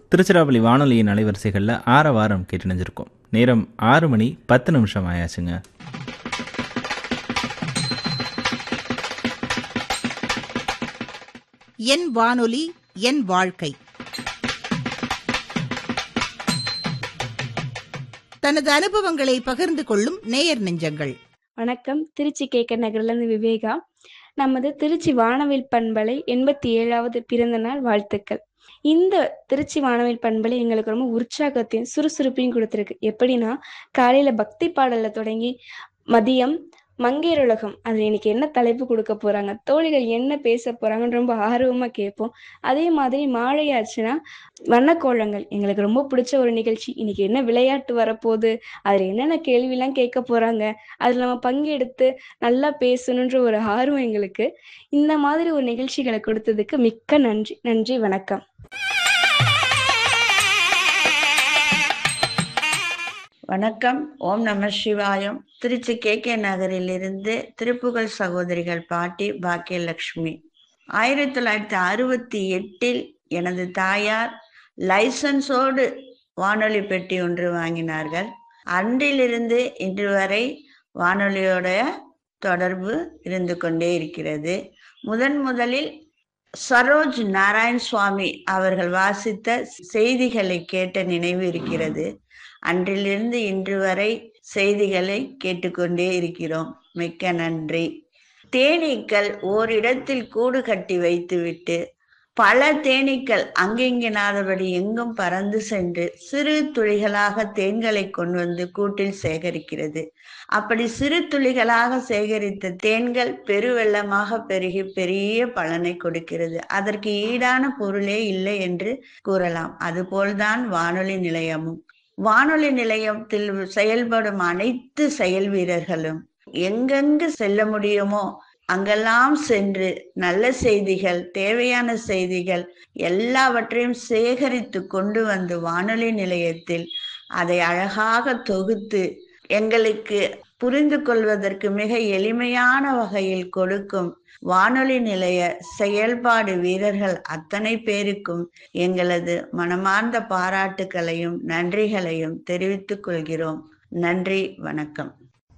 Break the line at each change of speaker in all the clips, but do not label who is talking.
திருச்சிராப்பள்ளி வானொலியின் அலைவரிசைகளில் ஆற வாரம் கேட்டுணிஞ்சிருக்கோம் நேரம் ஆறு மணி பத்து நிமிஷம் ஆயாச்சுங்க
என் வானொலி என் வாழ்க்கை தனது அனுபவங்களை பகிர்ந்து கொள்ளும் நேயர் நெஞ்சங்கள்
வணக்கம் திருச்சி கேக்க நகர்லேருந்து விவேகா நமது திருச்சி வானவில் பண்பலை எண்பத்தி ஏழாவது பிறந்த நாள் வாழ்த்துக்கள் இந்த திருச்சி வானவில் பண்பலை எங்களுக்கு ரொம்ப உற்சாகத்தையும் சுறுசுறுப்பையும் கொடுத்துருக்கு எப்படின்னா காலையில பக்தி பாடல்ல தொடங்கி மதியம் மங்கையருலகம் அதில் இன்னைக்கு என்ன தலைப்பு கொடுக்க போறாங்க தோழிகள் என்ன பேச போறாங்கன்னு ரொம்ப ஆர்வமா கேட்போம் அதே மாதிரி மாலையாச்சுன்னா வண்ணக்கோலங்கள் எங்களுக்கு ரொம்ப பிடிச்ச ஒரு நிகழ்ச்சி இன்னைக்கு என்ன விளையாட்டு வரப்போகுது அதில் என்னென்ன கேள்விலாம் கேட்க போறாங்க அதில் நம்ம பங்கெடுத்து நல்லா பேசணுன்ற ஒரு ஆர்வம் எங்களுக்கு இந்த மாதிரி ஒரு நிகழ்ச்சிகளை கொடுத்ததுக்கு மிக்க நன்றி நன்றி வணக்கம்
வணக்கம் ஓம் நம சிவாயம் திருச்சி கே கே நகரிலிருந்து திருப்புகழ் சகோதரிகள் பாட்டி பாக்கியலட்சுமி ஆயிரத்தி தொள்ளாயிரத்தி அறுபத்தி எட்டில் எனது தாயார் லைசன்ஸோடு வானொலி பெட்டி ஒன்று வாங்கினார்கள் அன்றிலிருந்து இன்று வரை வானொலியோட தொடர்பு இருந்து கொண்டே இருக்கிறது முதன் முதலில் சரோஜ் நாராயண் சுவாமி அவர்கள் வாசித்த செய்திகளை கேட்ட நினைவு இருக்கிறது அன்றிலிருந்து இன்று வரை செய்திகளை கேட்டுக்கொண்டே இருக்கிறோம் மிக்க நன்றி தேனீக்கள் ஓரிடத்தில் கூடு கட்டி வைத்துவிட்டு பல தேனீக்கள் அங்கிங்கனாதபடி எங்கும் பறந்து சென்று சிறு துளிகளாக தேன்களை கொண்டு வந்து கூட்டில் சேகரிக்கிறது அப்படி சிறு துளிகளாக சேகரித்த தேன்கள் பெருவெள்ளமாக பெருகி பெரிய பலனை கொடுக்கிறது அதற்கு ஈடான பொருளே இல்லை என்று கூறலாம் அதுபோல்தான் வானொலி நிலையமும் வானொலி நிலையத்தில் செயல்படும் அனைத்து செயல் வீரர்களும் எங்கெங்கு செல்ல முடியுமோ அங்கெல்லாம் சென்று நல்ல செய்திகள் தேவையான செய்திகள் எல்லாவற்றையும் சேகரித்து கொண்டு வந்து வானொலி நிலையத்தில் அதை அழகாக தொகுத்து எங்களுக்கு புரிந்து கொள்வதற்கு மிக எளிமையான வகையில் கொடுக்கும் வானொலி நிலைய செயல்பாடு வீரர்கள் அத்தனை பேருக்கும் எங்களது மனமார்ந்த பாராட்டுகளையும் நன்றிகளையும் தெரிவித்துக் கொள்கிறோம் நன்றி வணக்கம்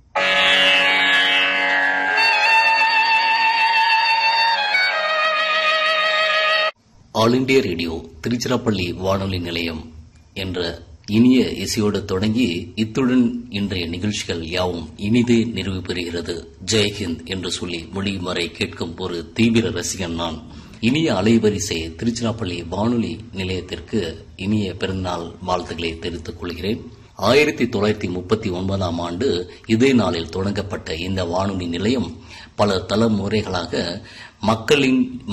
ஆல் இண்டியா ரேடியோ திருச்சிராப்பள்ளி வானொலி நிலையம் என்ற இனிய இசையோடு தொடங்கி இத்துடன் இன்றைய நிகழ்ச்சிகள் யாவும் இனிதே நிறைவு பெறுகிறது ஜெய்ஹிந்த் என்று சொல்லி முடியும் வரை கேட்கும் ஒரு தீவிர ரசிகன் நான் இனிய அலைவரிசை திருச்சிராப்பள்ளி வானொலி நிலையத்திற்கு இனிய பிறந்தநாள் வாழ்த்துக்களை தெரிவித்துக் கொள்கிறேன் ஆயிரத்தி தொள்ளாயிரத்தி முப்பத்தி ஒன்பதாம் ஆண்டு இதே நாளில் தொடங்கப்பட்ட இந்த வானொலி நிலையம் பல தலைமுறைகளாக மக்களின்